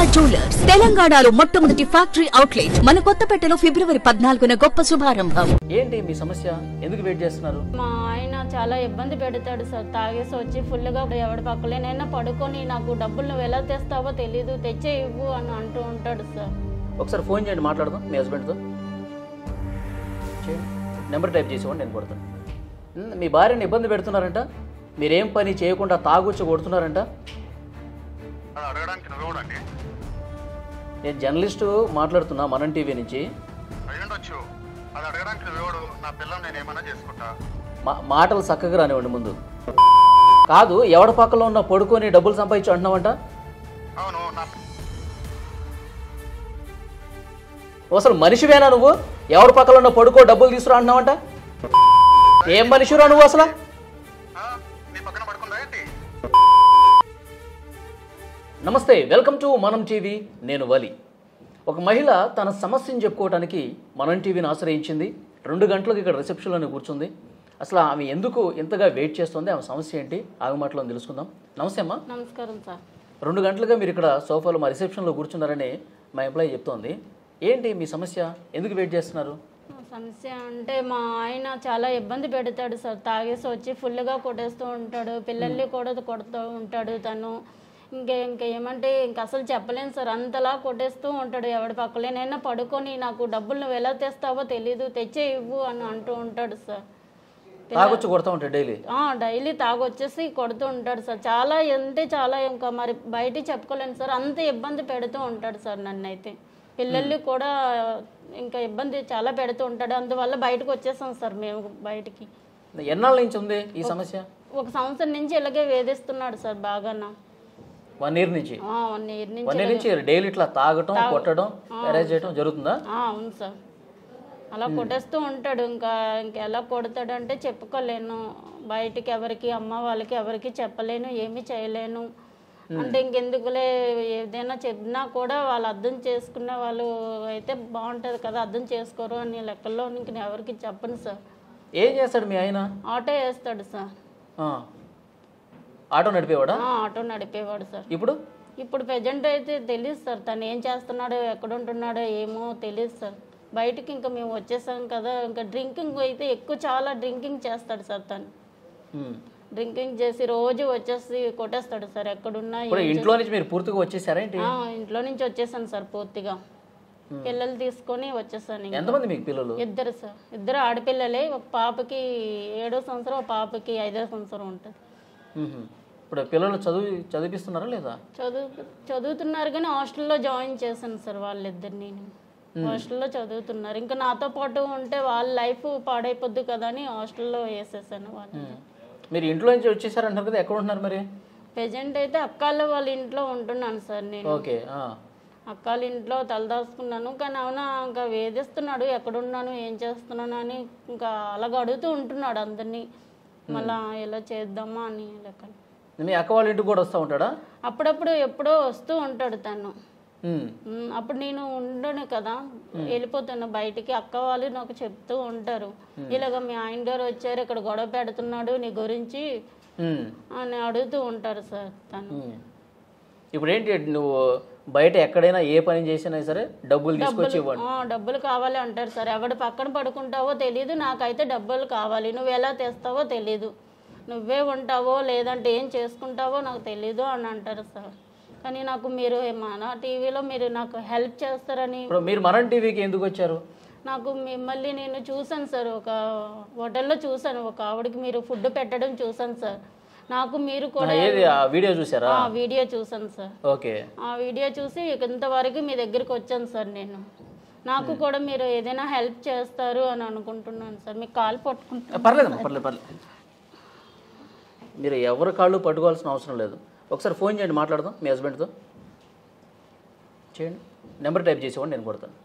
Jewellers తెలంగాణలో మొట్టమొదటి factory outlet మన కొత్తపేటలో ఫిబ్రవరి పద్నాలుగున గొప్ప శుభారంభం ఏంటి మీ సమస్య ఎందుకు వెయిట్ చేస్తున్నారు మా ఆయన చాలా ఇబ్బంది పెడతాడు సార్ తాగేసి వచ్చి ఫుల్గా ఎవడి పక్కలేనైనా పడుకొని నాకు డబ్బులు నువ్వు ఎలా తెస్తావో తెలీదు తెచ్చే ఇవ్వు అని అంటూ ఉంటాడు సార్ ఒకసారి ఫోన్ చేయండి మాట్లాడదాం మీ హస్బెండ్తో చేయండి నెంబర్ టైప్ చేసేవాడి నేను కొడతాను ఉమ్, మీ భార్యని ఇబ్బంది పెడుతున్నారంట మీరేం పని చేయకుండా తాగొచ్చి కొడుతున్నారంట అది అడగడానికి నువ్వెవడండి నేను జర్నలిస్టు మాట్లాడుతున్నా మనం టీవీ నుంచి అయ్యుండొచ్చు అది అడగడానికి నువ్వెవడు నా పిల్లని నేను ఏమైనా చేసుకుంటా మా మాటలు చక్కగా రానివ్వండి ముందు కాదు ఎవడ పక్కలో ఉన్న పడుకొని డబ్బులు సంపాదించు అంటున్నావంట అవును నా అసలు మనిషివేనా నువ్వు ఎవరి పక్కలో ఉన్న పడుకో డబ్బులు తీసుకురా అంటున్నావంట ఏం మనిషిరా నువ్వు అసలు ఆ? నీ పక్కన పడుకుందా ఏంటి నమస్తే వెల్కమ్ టు మనం టీవీ నేను వలి ఒక మహిళ తన సమస్యను చెప్పుకోవడానికి మనం టీవీని ఆశ్రయించింది రెండు గంటలకు ఇక్కడ రిసెప్షన్లోనే కూర్చుంది అసలు ఆమె ఎందుకు ఇంతగా వెయిట్ చేస్తుంది ఆమె సమస్య ఏంటి ఆమె మాటలో తెలుసుకుందాం నమస్తే అమ్మా నమస్కారం సార్ రెండు గంటలుగా మీరు ఇక్కడ సోఫాలో మా రిసెప్షన్లో కూర్చున్నారని మా ఎంప్లాయీ చెప్తోంది ఏంటి మీ సమస్య ఎందుకు వెయిట్ చేస్తున్నారు నా సమస్య అంటే మా ఆయన చాలా ఇబ్బంది పెడతాడు సార్ తాగేసి వచ్చి ఫుల్గా కొట్టేస్తూ ఉంటాడు పిల్లల్ని కూడా కొడుతూ ఉంటాడు తను ఇంకా ఇంకా ఏమంటే ఇంక అసలు చెప్పలేను సార్ అంతలా కొట్టేస్తూ ఉంటాడు ఎవడి పక్కలేనైనా పడుకొని నాకు డబ్బులు నువ్వు ఎలా తెస్తావో తెలీదు తెచ్చే ఇవ్వు అని అంటూ ఉంటాడు సార్ తాగొచ్చి కొడతా ఉంటాడు డైలీ ఆ, డైలీ తాగొచ్చేసి కొడుతూ ఉంటాడు సార్ చాలా అంటే చాలా ఇంకా మరి బయట చెప్పుకోలేను సార్ అంత ఇబ్బంది పెడుతూ ఉంటాడు సార్ నన్ను అయితే పిల్లల్ని కూడా ఇంకా ఇబ్బంది చాలా పెడుతూ ఉంటాడు అందువల్ల బయటకు వచ్చేసాం సార్ మేము బయటికి ఎన్నాళ్ళ నుంచి ఉంది ఈ సమస్య ఒక సంవత్సరం నుంచి ఇలాగే వేధిస్తున్నాడు సార్ బాగానా వన్ ఇయర్ నుంచి ఆ, వన్ ఇయర్ నుంచి వన్ ఇయర్ నుంచి డైలీ ఇట్లా తాగటం కొట్టడం అరేంజ్ చేయడం జరుగుతుందా ఆ, అవును సార్ అలా కొట్టేస్తూ ఉంటాడు ఇంకా ఇంకా ఎలా కొడతాడంటే చెప్పుకోలేను బయటికి ఎవరికి అమ్మ వాళ్ళకి ఎవరికి చెప్పలేను ఏమీ చేయలేను అంటే ఇంకెందుకులే ఏదైనా చెప్పినా కూడా వాళ్ళు అర్థం చేసుకునే వాళ్ళు అయితే బాగుంటుంది కదా అర్థం చేసుకోరు అని లెక్కల్లో ఇంక నేను ఎవరికి చెప్పను సార్ ఏం చేస్తాడు మీ ఆయన ఆటో వేస్తాడు సార్ ఆ. ఆటో నడిపేవాడా ఆ, ఆటో నడిపేవాడు సార్ ఇప్పుడు ఇప్పుడు ప్రజెంట్ అయితే తెలియదు సార్ తను ఏం చేస్తున్నాడో ఎక్కడ ఉంటున్నాడో ఏమో తెలియదు సార్ బయటికి ఇంకా మేము వచ్చేసాం కదా ఇంకా డ్రింకింగ్ అయితే ఎక్కువ చాలా డ్రింకింగ్ చేస్తాడు సార్ తను ఉమ్. డ్రింకింగ్ చేసి రోజు వచ్చేసి కొట్టేస్తాడు సార్ ఎక్కడున్నా ఇప్పుడు ఇంట్లో నుంచి మీరు పూర్తిగా వచ్చేసారా ఏంటి ఆ, ఇంట్లో నుంచి వచ్చేసాను సార్ పూర్తిగా పిల్లలు తీసుకొని వచ్చేసాను ఇంకా. ఎంతమంది మీకు పిల్లలు ఇద్దరు సార్ ఇద్దరు ఆడపిల్లలే ఒక పాపకి ఏడో సంవత్సరం ఒక పాపకి ఐదో సంవత్సరం ఉంటుంది ఉహు. ఇప్పుడు పిల్లలు చదువు చదివిస్తున్నారా లేదా చదువు చదువుతున్నారు కానీ హాస్టల్లో జాయిన్ చేశాను సార్ వాళ్ళిద్దరిని హాస్టల్లో చదువుతున్నారు ఇంకా నాతో పాటు ఉంటే వాళ్ళ లైఫ్ పాడైపోద్ది కదా అని హాస్టల్లో వేసేసాను వాళ్ళు మీరు ఇంట్లో నుంచి వచ్చేసారంటారు కదా ఎక్కడ ఉంటున్నారు మరి ప్రజెంట్ అయితే అక్కాళ్ళ వాళ్ళ ఇంట్లో ఉంటున్నాను సార్ నేను ఓకే ఆ. అక్కాళ్ళ ఇంట్లో తలదాచుకున్నాను కానీ అవునా ఇంకా వేధిస్తున్నాడు ఎక్కడున్నాను ఏం చేస్తున్నాను అని ఇంకా అలాగ అడుగుతూ ఉంటున్నాడు అందరినీ మళ్ళా ఎలా చేద్దామా అని లెక్క మీ అక్క వాళ్ళ ఇంటికి కూడా వస్తూ ఉంటాడా అప్పుడప్పుడు ఎప్పుడో వస్తూ ఉంటాడు తను ఉమ్. మ్, అప్పుడు నేను ఉండను కదా వెళ్ళిపోతాను బయటికి అక్క వాళ్ళు నాకు చెప్తూ ఉంటారు ఇలాగ మీ ఆయన గారు వచ్చారు ఇక్కడ గొడవ పెడుతున్నాడు నీ గురించి ఉమ్. అని అడుగుతూ ఉంటారు సార్ తను ఉమ్. ఇప్పుడు ఏంటి నువ్వు బయట ఎక్కడైనా ఏ పని చేసినా సరే డబ్బులు తీసుకొచ్చి ఇవ్వండి ఆ, డబ్బులు కావాలి అంటారు సార్ ఎవడు పక్కన పడుకుంటావో తెలియదు నాకైతే డబ్బులు కావాలి నువ్వు ఎలా తెస్తావో తెలీదు నువ్వే ఉంటావో లేదంటే ఏం చేసుకుంటావో నాకు తెలీదు అని అంటారు సార్ కానీ నాకు మీరు మన టీవీలో మీరు నాకు హెల్ప్ చేస్తారని ఇప్పుడు మీరు మనం టీవీకి ఎందుకు వచ్చారు నాకు మిమ్మల్ని నేను చూసాను సార్ ఒక హోటల్లో చూసాను ఒక ఆవిడకి మీరు ఫుడ్ పెట్టడం చూసాను సార్ నాకు మీరు ఆ, కూడా ఏది ఆ వీడియో చూసారా ఆ వీడియో చూసాను సార్ ఓకే ఆ వీడియో చూసి ఇంతవరకు మీ దగ్గరికి వచ్చాను సార్ నేను నాకు కూడా మీరు ఏదైనా హెల్ప్ చేస్తారు అని అనుకుంటున్నాను సార్ మీకు కాల్ పట్టుకుంటాను ఆ, పర్లేదమ్మా పర్లేదు పర్లేదు మీరు ఎవరి కాళ్ళు పట్టుకోవాల్సిన అవసరం లేదు ఒకసారి ఫోన్ చేయండి మాట్లాడదాం మీ హస్బెండ్తో చేయండి నెంబర్ టైప్ చేసేవాడిని నేను కొడతాను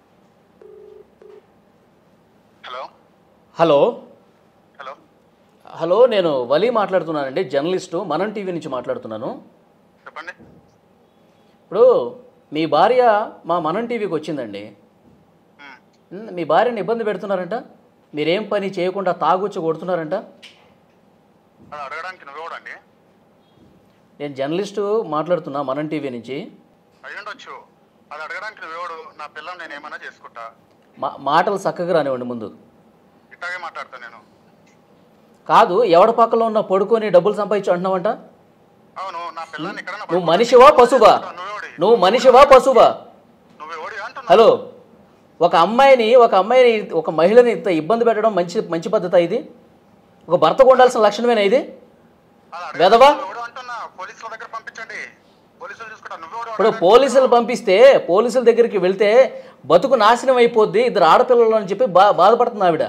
హలో హలో హలో హలో నేను వలి మాట్లాడుతున్నానండి జర్నలిస్టు మనం టీవీ నుంచి మాట్లాడుతున్నాను చెప్పండి ఇప్పుడు మీ భార్య మా మనం టీవీకి వచ్చిందండి ఉమ్. ఉమ్, మీ భార్యని ఇబ్బంది పెడుతున్నారంట మీరేం పని చేయకుండా తాగొచ్చి కొడుతున్నారంట అది అడగడానికి నువ్వెవడండి నేను జర్నలిస్టు మాట్లాడుతున్నా మనం టీవీ నుంచి అయ్యుండొచ్చు అది అడగడానికి నువ్వెవడు నా పిల్లని నేను ఏమైనా చేసుకుంటా మా మాటలు చక్కగా రానివ్వండి ముందు ఇట్లాగే మాట్లాడతా నేను కాదు ఎవడ పక్కలో ఉన్న పడుకొని డబ్బులు సంపాదించు అంటున్నావంట అవును నా పిల్లని ఇక్కడ నువ్వు మనిషివా పశువా నువ్వెవడి నువ్వు మనిషివా పశువా నువ్వెవడి అంటున్నా హలో ఒక అమ్మాయిని ఒక అమ్మాయిని ఒక మహిళని ఇంత ఇబ్బంది పెట్టడం మంచి మంచి పద్ధత ఇది ఒక భర్తకు ఉండాల్సిన లక్షణమేనా ఇది అది వెధవా? అడగడానికి నువ్వెవడు అంటున్నా పోలీసుల దగ్గర పంపించండి పోలీసులు చూసుకుంటా నువ్వెవడు ఇప్పుడు పోలీసులు పంపిస్తే పోలీసుల దగ్గరికి వెళ్తే బతుకు నాశనం అయిపోద్ది ఇద్దరు ఆడపిల్లలు అని చెప్పి బా బాధపడుతుంది ఆవిడ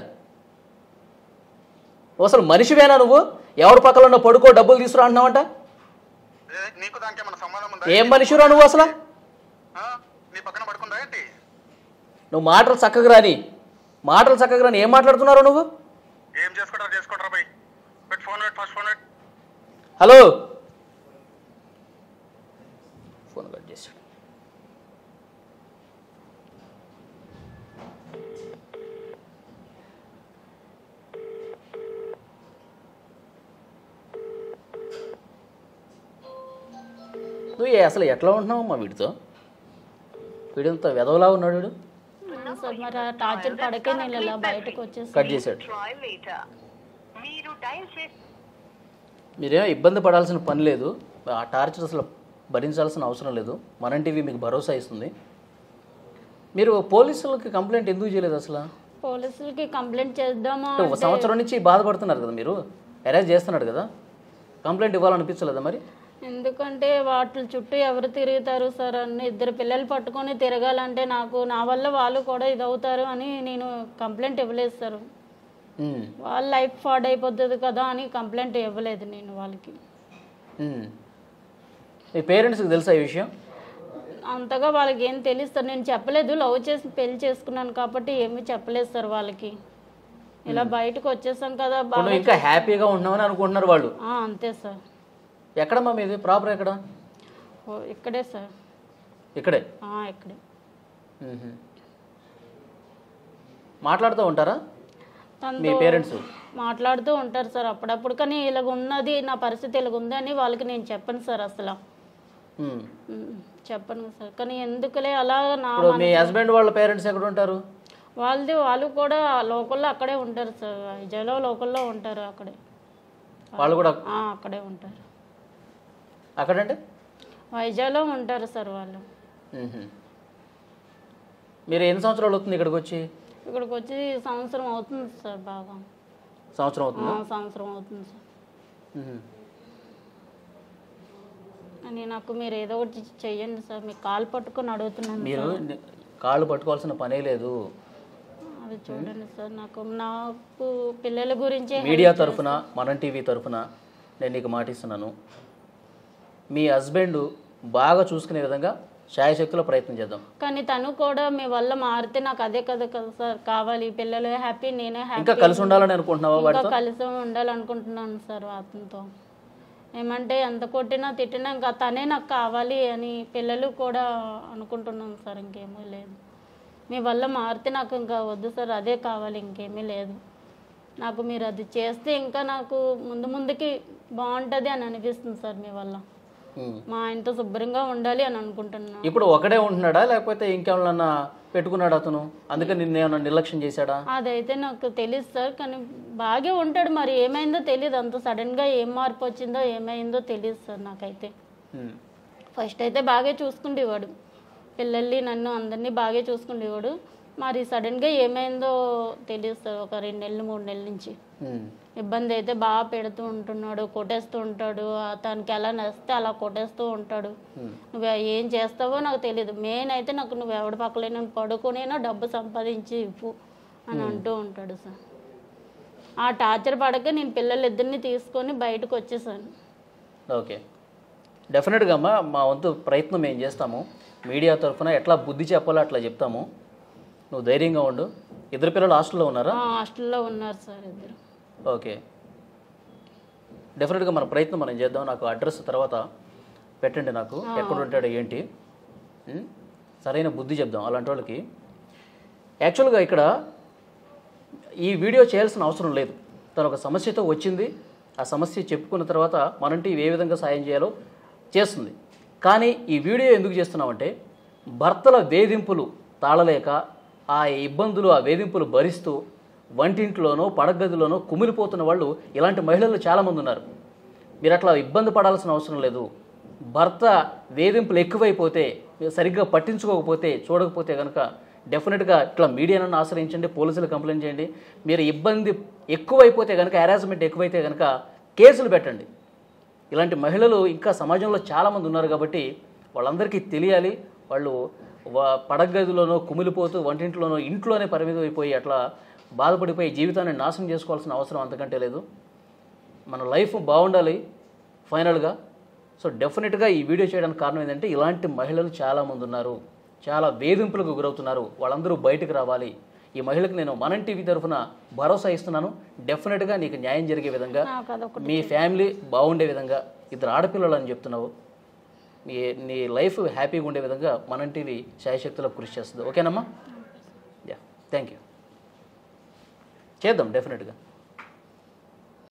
నువ్వు అసలు మనిషివేనా నువ్వు ఎవరి పక్కన ఉన్న పడుకో డబ్బులు తీసుకురా అంటున్నావంట ఏ, నీకు దానికి ఏమైనా సంబంధం ఉందా ఏం మనిషిరా నువ్వు అసలు ఆ? నీ పక్కన పడుకుందా ఏంటి నువ్వు మాటలు చక్కగా రాని మాటలు చక్కగా రాని ఏం మాట్లాడుతున్నావు నువ్వు ఏం చేసుకుంటారు చేసుకుంటారా బై పెట్టి ఫోన్ పెట్టి ఫస్ట్ ఫోన్ పెట్టి హలో ఫోన్ కట్ చేశాడు నువ్వు ఏ- అసలు ఎట్లా ఉంటున్నావు మా వీడితో వీడంతా వెదవలా ఉన్నాడు వీడు సార్ మరి ఆ టార్చర్ పడకే నేను ఇలా బయటకు వచ్చేసి కట్ చేశాడు try later. మీరు డయల్ చేసి మీరేం ఇబ్బంది పడాల్సిన పని లేదు ఆ టార్చర్ అసలు భరించాల్సిన అవసరం లేదు మన టీవీ మీకు భరోసా ఇస్తుంది మీరు పోలీసులకి కంప్లైంట్ ఎందుకు చేయలేదు అసలు పోలీసులకి కంప్లైంట్ చేద్దామా అంటే ఒక సంవత్సరం నుంచి బాధపడుతున్నారు కదా మీరు అరెస్ట్ చేస్తున్నాడు కదా కంప్లైంట్ ఇవ్వాలనిపించలేదా మరి ఎందుకంటే వాటి చుట్టూ ఎవరు తిరుగుతారు సార్ అన్ని ఇద్దరు పిల్లలు పట్టుకొని తిరగాలంటే నాకు నా వల్ల వాళ్ళు కూడా ఇది అవుతారు అని నేను కంప్లైంట్ ఇవ్వలేదు సార్ ఉమ్, వాళ్ళ లైఫ్ ఫాడ్ అయిపోతుంది కదా అని కంప్లైంట్ ఇవ్వలేదు నేను వాళ్ళకి ఉమ్. మీ పేరెంట్స్కి తెలుసా ఈ విషయం అంతగా వాళ్ళకి ఏం తెలియదు సార్ నేను చెప్పలేదు లవ్ చేసి పెళ్లి చేసుకున్నాను కాబట్టి ఏమీ చెప్పలేదు సార్ వాళ్ళకి ఇలా బయటకు వచ్చేసాం కదా ఇప్పుడు బాగా నువ్వు ఇంకా హ్యాపీగా ఉన్నామని అనుకుంటున్నారు వాళ్ళు ఆ, అంతే సార్ ఎక్కడమ్మా మీది ప్రాపర్ ఎక్కడ ఓ, ఇక్కడే సార్ ఇక్కడే ఆ, ఇక్కడే ఉహు. మాట్లాడుతూ ఉంటారా మీ తనతో పేరెంట్స్ మాట్లాడుతూ ఉంటారు సార్ అప్పుడప్పుడు కానీ ఇలాగ ఉన్నది నా పరిస్థితి ఇలాగ ఉందని వాళ్ళకి నేను చెప్పను సార్ అసలు ఉమ్. ఉమ్, చెప్పను సార్ కానీ ఎందుకులే అలా నా ఇప్పుడు మీ హస్బెండ్ వాళ్ళ పేరెంట్స్ ఎక్కడ ఉంటారు వాళ్ళది వాళ్ళు కూడా లోకల్లో అక్కడే ఉంటారు సార్ విజయలో లోకల్లో ఉంటారు అక్కడే వాళ్ళు కూడా ఆ, అక్కడే ఉంటారు అక్కడంటే వైజాగ్లో ఉంటారు సార్ వాళ్ళు మ్మ్హ. మీరు ఎన్ని సంవత్సరాలు అవుతుంది ఇక్కడికి వచ్చి ఇక్కడికి వచ్చి సంవత్సరం అవుతుంది సార్ బాగా సంవత్సరం ఆ, అవుతుందా సంవత్సరం అవుతుంది సార్ మ్మ్హ. అని నాకు మీరు ఏదో ఒకటి చెయ్యండి సార్ మీ కాలు పట్టుకొని అడుగుతున్నాను మీరు సార్ ని- కాళ్ళు పట్టుకోవాల్సిన పనే లేదు అది చూడండి సార్ నాకు నాకు పిల్లల గురించి మీడియా తరఫున మనం టీవీ తరఫున నేను నీకు మాటిస్తున్నాను మీ హస్బెండ్ బాగా చూసుకునే విధంగా శాయశక్తిలో ప్రయత్నం చేద్దాం కానీ తను కూడా మీ వల్ల మారితే నాకు అదే కదా కదా సార్ కావాలి పిల్లలు హ్యాపీ నేనే ఇంకా హ్యాపీ కలిసి ఉండాలని అనుకుంటున్నావా ఇంకా వాడితో కలిసి ఉండాలనుకుంటున్నాను సార్ అతనితో ఏమంటే ఎంత కొట్టినా తిట్టినా ఇంకా తనే నాకు కావాలి అని పిల్లలు కూడా అనుకుంటున్నాను సార్ ఇంకేమీ లేదు మీ వల్ల మారితే నాకు ఇంకా వద్దు సార్ అదే కావాలి ఇంకేమీ లేదు నాకు మీరు అది చేస్తే ఇంకా నాకు ముందు ముందుకి బాగుంటుంది అని అనిపిస్తుంది సార్ మీ వల్ల మ్మ్. మా ఆయనతో శుభ్రంగా ఉండాలి అని అనుకుంటున్నాను ఇప్పుడు ఒకడే ఉంటున్నాడా లేకపోతే ఇంకేమన్నా పెట్టుకున్నాడు అతను అందుకని నిన్ను ఏమన్నా నిర్లక్ష్యం చేశాడా అదైతే నాకు తెలియదు సార్ కానీ బాగా ఉంటాడు మరి ఏమైందో తెలియదు అంత సడన్గా ఏం మార్పు వచ్చిందో ఏమైందో తెలియదు సార్ నాకైతే మ్మ్. ఫస్ట్ అయితే బాగా చూసుకుండేవాడు పిల్లల్ని నన్ను అందరినీ బాగా చూసుకుండేవాడు మరి సడన్గా ఏమైందో తెలియదు సార్ ఒక రెండు నెలలు మూడు నెలల నుంచి మ్మ్. ఇబ్బంది అయితే బాగా పెడుతూ ఉంటున్నాడు కొట్టేస్తూ ఉంటాడు ఆ తనకి ఎలా నచ్చితే అలా కొట్టేస్తూ ఉంటాడు నువ్వు ఏం చేస్తావో నాకు తెలియదు మెయిన్ అయితే నాకు నువ్వు ఎవడి పక్కలే నేను పడుకునేనా డబ్బు సంపాదించి ఇవ్వు అని అంటూ ఉంటాడు సార్ ఆ టార్చర్ పడక నేను పిల్లలు ఇద్దరిని తీసుకొని బయటకు వచ్చేసాను ఓకే డెఫినెట్గా అమ్మా మా వంతు ప్రయత్నం మేము చేస్తాము మీడియా తరఫున ఎట్లా బుద్ధి చెప్పాలో అట్లా చెప్తాము నువ్వు ధైర్యంగా ఉండు ఇద్దరు పిల్లలు హాస్టల్లో ఉన్నారా ఆ హాస్టల్లో ఉన్నారు సార్ ఇద్దరు ఓకే డెఫినెట్గా మన ప్రయత్నం మనం చేద్దాం నాకు అడ్రస్ తర్వాత పెట్టండి నాకు ఎక్కడ ఉంటాడో ఏంటి ఉం? సరైన బుద్ధి చెప్దాం అలాంటి వాళ్ళకి యాక్చువల్గా ఇక్కడ ఈ వీడియో చేయాల్సిన అవసరం లేదు తను ఒక సమస్యతో వచ్చింది ఆ సమస్య చెప్పుకున్న తర్వాత మనం టీవీ ఏ విధంగా సాయం చేయాలో చేస్తుంది కానీ ఈ వీడియో ఎందుకు చేస్తున్నామంటే భర్తల వేధింపులు తాళలేక ఆ ఇబ్బందులు ఆ వేధింపులు భరిస్తూ వంటింట్లోనో పడగదిలోనో కుమిలిపోతున్న వాళ్ళు ఇలాంటి మహిళలు చాలామంది ఉన్నారు మీరు అట్లా ఇబ్బంది పడాల్సిన అవసరం లేదు భర్త వేధింపులు ఎక్కువైపోతే మీరు సరిగ్గా పట్టించుకోకపోతే చూడకపోతే కనుక డెఫినెట్గా ఇట్లా మీడియాను ఆశ్రయించండి పోలీసులు కంప్లైంట్ చేయండి మీరు ఇబ్బంది ఎక్కువైపోతే కనుక హెరాస్మెంట్ ఎక్కువైతే కనుక కేసులు పెట్టండి ఇలాంటి మహిళలు ఇంకా సమాజంలో చాలామంది ఉన్నారు కాబట్టి వాళ్ళందరికీ తెలియాలి వాళ్ళు వా- పడగదిలోనో కుమిలిపోతూ వంటింట్లోనో ఇంట్లోనే పరిమితం అయిపోయి అట్లా బాధపడిపోయి జీవితాన్ని నాశనం చేసుకోవాల్సిన అవసరం అంతకంటే లేదు మన లైఫ్ బాగుండాలి ఫైనల్గా సో డెఫినెట్గా ఈ వీడియో చేయడానికి కారణం ఏంటంటే ఇలాంటి మహిళలు చాలామంది ఉన్నారు చాలా వేధింపులకు గురవుతున్నారు వాళ్ళందరూ బయటకు రావాలి ఈ మహిళకు నేను మనం టీవీ తరఫున భరోసా ఇస్తున్నాను డెఫినెట్గా నీకు న్యాయం జరిగే విధంగా నాకు అదొకటి మీ ఫ్యామిలీ బాగుండే విధంగా ఇద్దరు ఆడపిల్లలు అని చెప్తున్నావు మీ నీ లైఫ్ హ్యాపీగా ఉండే విధంగా మనం టీవీ శాయశక్తిలో కృషి చేస్తుంది ఓకేనమ్మా యా థ్యాంక్ యూ చేద్దాం డెఫినెట్గా